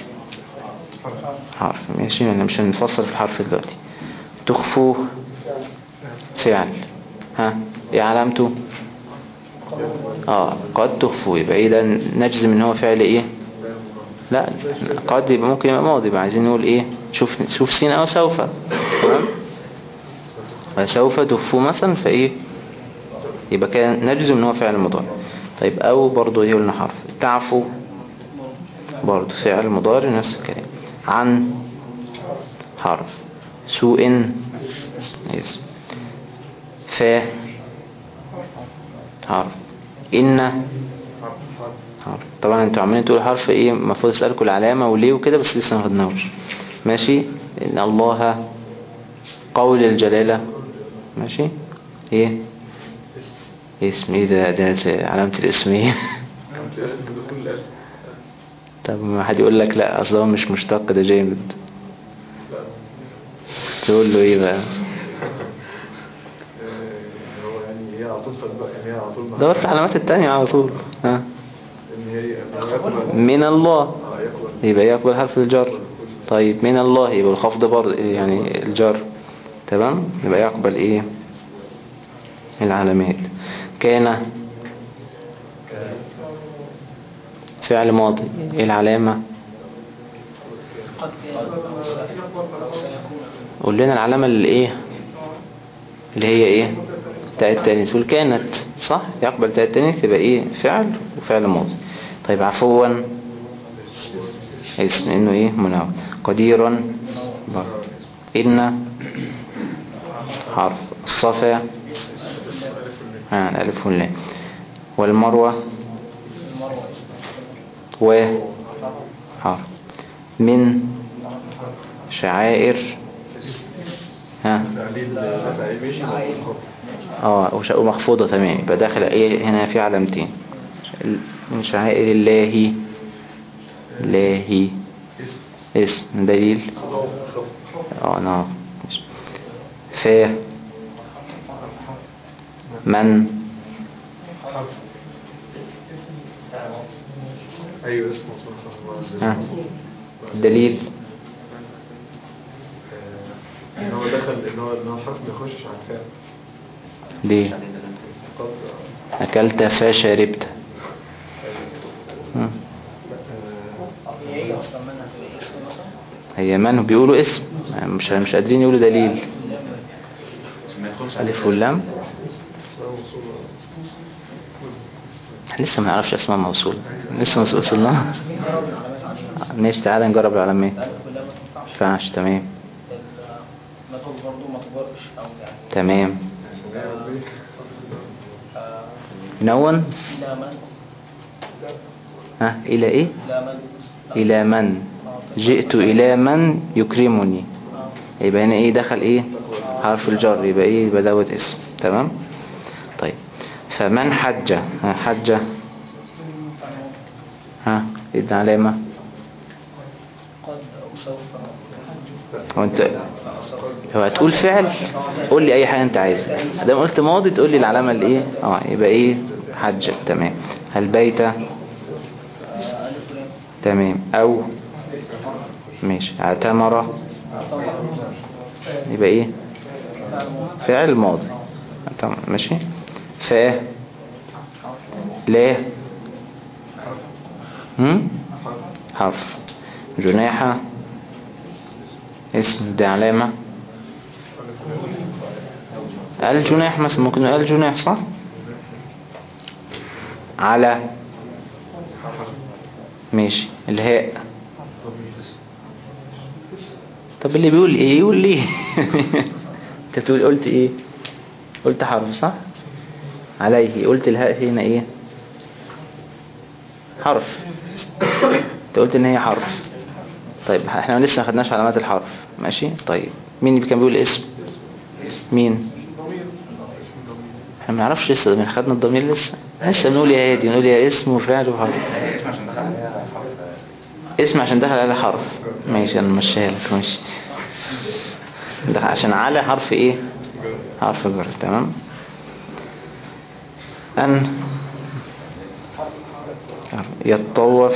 حرف ماشي انا مش هنفصل في الحرف دلوقتي تخفوه فعل ها ايه علامته اه قد تخفوه يبقى ايه ده نجزم ان هو فعل ايه لا قد يبقى ممكن يبقى ماضي يبقى عايزين نقول ايه شوف شوف سين او سوف تمام سوف تخفوه مثلا فايه يبقى كان نجزم ان هو فعل مضارع طيب او برضو ايه قلنا حرف تعفو برضو فعل مضارع نفس الكلام عن حرف سوء اسم فا حرف إن حرف طبعا انتوا عمالين تقولوا حرف ايه المفروض اسألكم العلامة وليه وكده بس لسه ما خدناهوش ماشي ان الله قول الجلالة ماشي ايه اسم ايه ده ده ده علامة الاسم ايه كنت اسم بدخول القلب طب ما حد يقول لك لا اصل هو مش مشتق ده جامد لا تقول له ايه بقى آه، هو يعني هي على طول فالبقى يعني هي على طول مع- دور في العلامات التانية على طول ها ان هي إن هو يقبل من الله اه يقبل يبقى يقبل حرف الجر طيب من الله يبقى الخفض برضه يعني الجر تمام يبقى يقبل ايه العلامات كان فعل ماضي ايه العلامة قد كان أو سيكون قول لنا العلامة اللي ايه اللي هي ايه تاء التانيث تقول كانت صح يقبل تاء التانيث يبقى ايه فعل وفعل ماضي طيب عفوا اسم انه ايه منون قديرا برضه. ان حرف الصفا ها الالف واللام والمروه المروة و حرف من شعائر ها تعليل تعليل ماشي اه وش- ومخفوضة تمام يبقى داخل ايه هنا في علامتين من شعائر الله الله اسم دليل اه نعم ماشي. ف من ايوه اسمه صح صح ها دليل آه، ان هو دخل ان هو ان هو الحرف ما يخشش على الفعل ليه قد أكلت فشربت مم. آه، هي ايه اصلا منها هتبقى اسم مثلا هي من بيقولوا اسم مش مش قادرين يقولوا دليل عشان ما يدخلش ألف واللام اسمها موصول احنا لسه ما نعرفش اسماء موصولة لسه ما وصلنا نجرب العلامات عليها ماشي تعالى نجرب العلامات الالف واللام ما تنفعش ينفعش تمام ال- ما تقول برضه ما تجرش او يعني تمام آه، منون الى من ها إلى إيه الى من إلى من جئت إلى من يكرمني يبقى هنا إيه دخل إيه حرف الجر يبقى إيه يبقى دوت اسم تمام طيب فمن حج ها حج ها إيه العلامة قد او سوف هو انت هو هتقول فعل قول لي اي حاجه انت عايزها ادام قلت ماضي تقول لي العلامه اللي ايه اه يبقى ايه حج تمام هل بيت آه، الف ولام تمام او ماشي اعتمر يبقى ايه فعل ماضي تمام ماشي ف لا هم حرف جناحة اسم دي علامة الجناح مثلا ممكن نقول الجناح صح على ماشي الهاء طب اللي بيقول ايه يقول ليه انت بتقول قلت ايه قلت حرف صح عليه قلت الهاء هنا ايه حرف انت قلت ان هي حرف طيب احنا لسه ما خدناش علامات الحرف ماشي طيب مين اللي كان بيقول اسم مين احنا ما نعرفش لسه ده خدنا الضمير لسه لسه بنقول يا هادي بنقول يا اسم وفعل وحرف اسم عشان دخل عليها حرف اسم عشان دخل على حرف ماشي انا ماشيها لك ماشي دخل عشان على حرف ايه حرف جر تمام ان يتطوف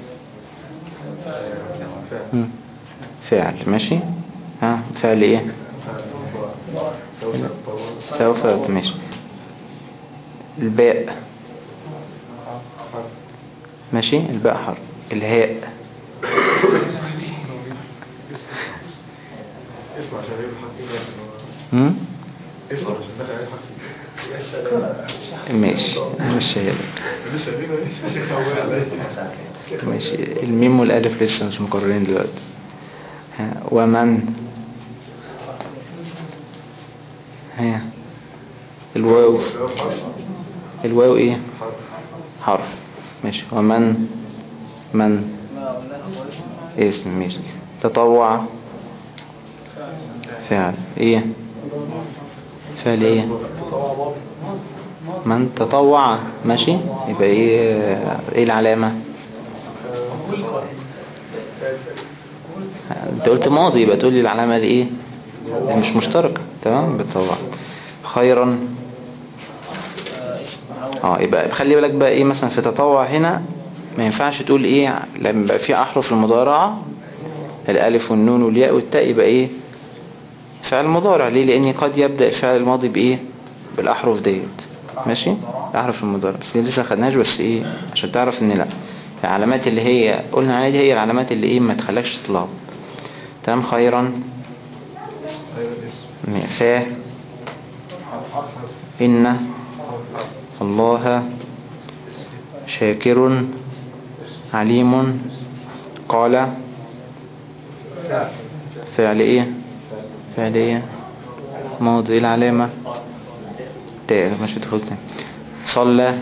مم. فعل ماشي ها فعل ايه سوف ماشي الباء ماشي الباء حرف الهاء اسمه عشان يقول الحرف مم؟ اسمه عشان دخل عليه الحرف ماشي مش هي مش شايفينه مش خواه عليا ماشي الميم والالف لسه مش مقررين دلوقتي ها ومن ها الواو الواو ايه حرف ماشي ومن من ما قلنا هو اسم اسم ماشي تطوع فعل ايه فعل ايه من تطوع ماشي يبقى ايه ايه العلامة انت قلت ماضي يبقى تقول لي العلامة دي ايه دي مش مشتركة تمام بالطبع خيرا اه يبقى خلي بالك بقى ايه مثلا في تطوع هنا ما ينفعش تقول ايه لما يبقى في احرف المضارعة الالف والنون والياء والتاء يبقى ايه فعل مضارع ليه لان قد يبدأ الفعل الماضي بايه بالاحرف ديت ماشي الاحرف المضارع بس دي لسه خدناش بس ايه عشان تعرف ان لا العلامات اللي هي قلنا عليها دي هي العلامات اللي ايه ما تخليكش تطلب تمام خيرا ف إن الله شاكر عليم قال فعل ايه فعل ايه ماضي العلامة تاء مش تدخل تاني صلى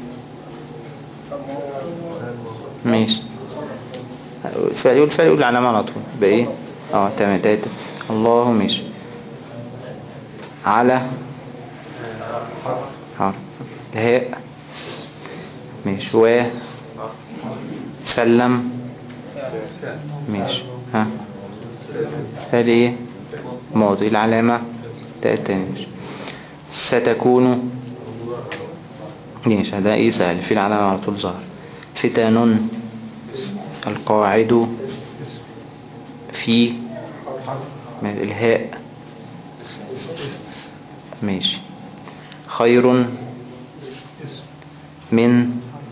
ماشي الفعل يقول الفعل يقول العلامة على طول بايه اه تمام تاء الله ماشي على حرف الهاء ماشي و سلم ماشي ها فعل ايه ماضي العلامة تاء التاني ماشي ستكون ماشي ده ايه سهل في العلامة على طول ظهر فتن القاعد في من الهاء ماشي خير من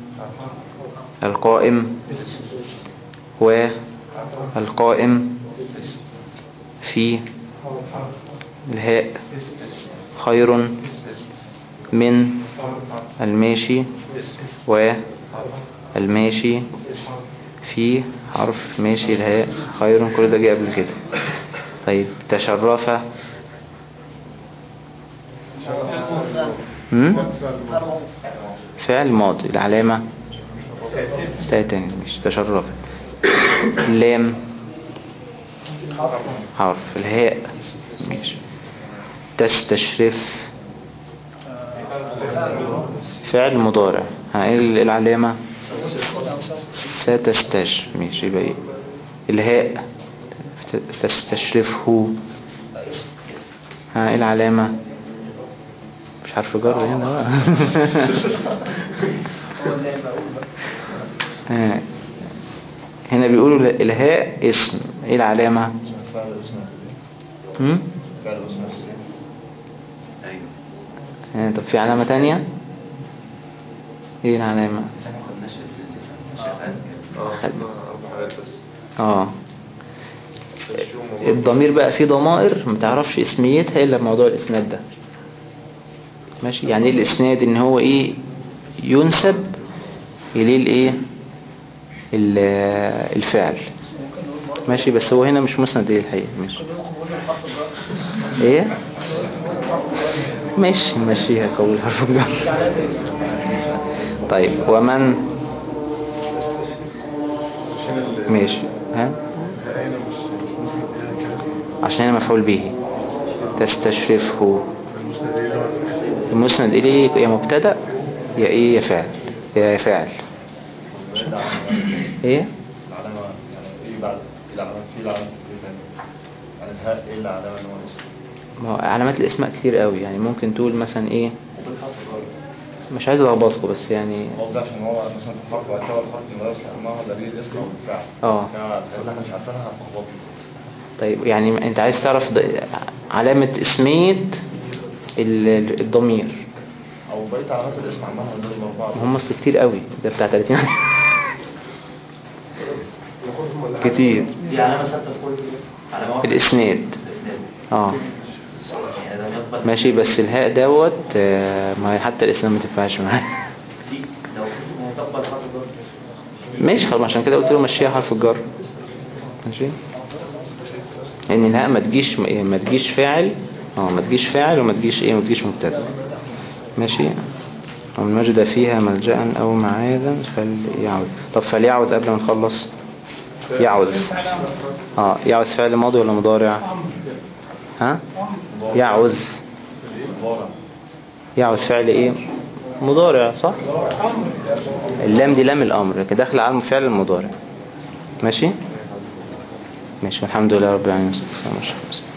القائم والقائم في الهاء خير من الماشي والماشي في حرف ماشي الهاء خير كل ده جه قبل كده طيب تشرف هم؟ فعل ماضي العلامة تاء تاني مش تشرفت لام حرف الهاء ماشي تستشرف فعل مضارع ها ايه ال- العلامة ستستش ماشي يبقى ايه الهاء ت- تستشرفه ها ايه العلامة مش عارف جر هنا بقى ها. هنا بيقولوا ال- الهاء اسم ايه العلامة فعل اسمه هم؟ فعل اسمه ايوه ها، طب في علامة تانية ايه العلامة بس احنا ما خدناش اسم مش هسأل اه خدنا اربع حاجات بس اه تشريف وموضوع. الضمير بقى فيه ضمائر ما تعرفش اسميتها الا بموضوع الاسناد ده ماشي يعني ايه الاسناد ان هو ايه ينسب اليه الايه ال- الفعل ماشي بس هو هنا مش مسند ايه الحقيقة ماشي ايه ماشي نمشيها قول حرف الجر طيب ومن عشان ال- ماشي ها هنا مش مش ممكن يعني كده عشان هي مفعول به تستشرفه المسند ايه اللي هو المسند إليه يا مبتدأ يا إيه يا فاعل يا فاعل إيه العلامة يعني ايه بعد ايه العلامة في العلامة ايه تاني يعني الهاء ايه العلامة اللي هو اسم ما هو علامات الاسماء كتير قوي يعني ممكن تقول مثلا إيه وبالحرف الجر مش عايز ألخبطكم بس يعني هو ده عشان هو مثلا في حرف وبعد كده الحرف اللي ملوش ما هو دليل الاسم او الفعل آه. الحاجات اللي احنا مش عارفينها هتلخبطنا طيب يعني أنت عايز تعرف ض- علامة اسمية ال- ال- الضمير او بقيت علامات الاسم عمالها من الاربعة هم أصل كتير قوي ده بتاع 30 ناخدهم ولا كتير دي علامة ثابتة في كل علامة واحدة الإسناد الاسناد اه يعني ده يقبل ماشي بس الهاء دوت آه، ما هي حتى الاسلام ما تنفعش معاه دي لو ما هي تقبل حرف الجر ماشي خلاص عشان كده قلت له مشيها حرف الجر ماشي ان الهاء ما تجيش ما تجيش فاعل اه ما تجيش فاعل وما تجيش ايه ما تجيش مبتدا ماشي ومن وجد فيها ملجأ او معاذا فليعود طب فليعود قبل ما نخلص يعود اه يعود فعل ماضي ولا مضارع ها يعوذ مضارع يعود فعل ايه مضارع صح اللام دي لام الامر لكن داخل على الفعل المضارع ماشي ماشي الحمد لله رب العالمين والصلاة والسلام على رسول الله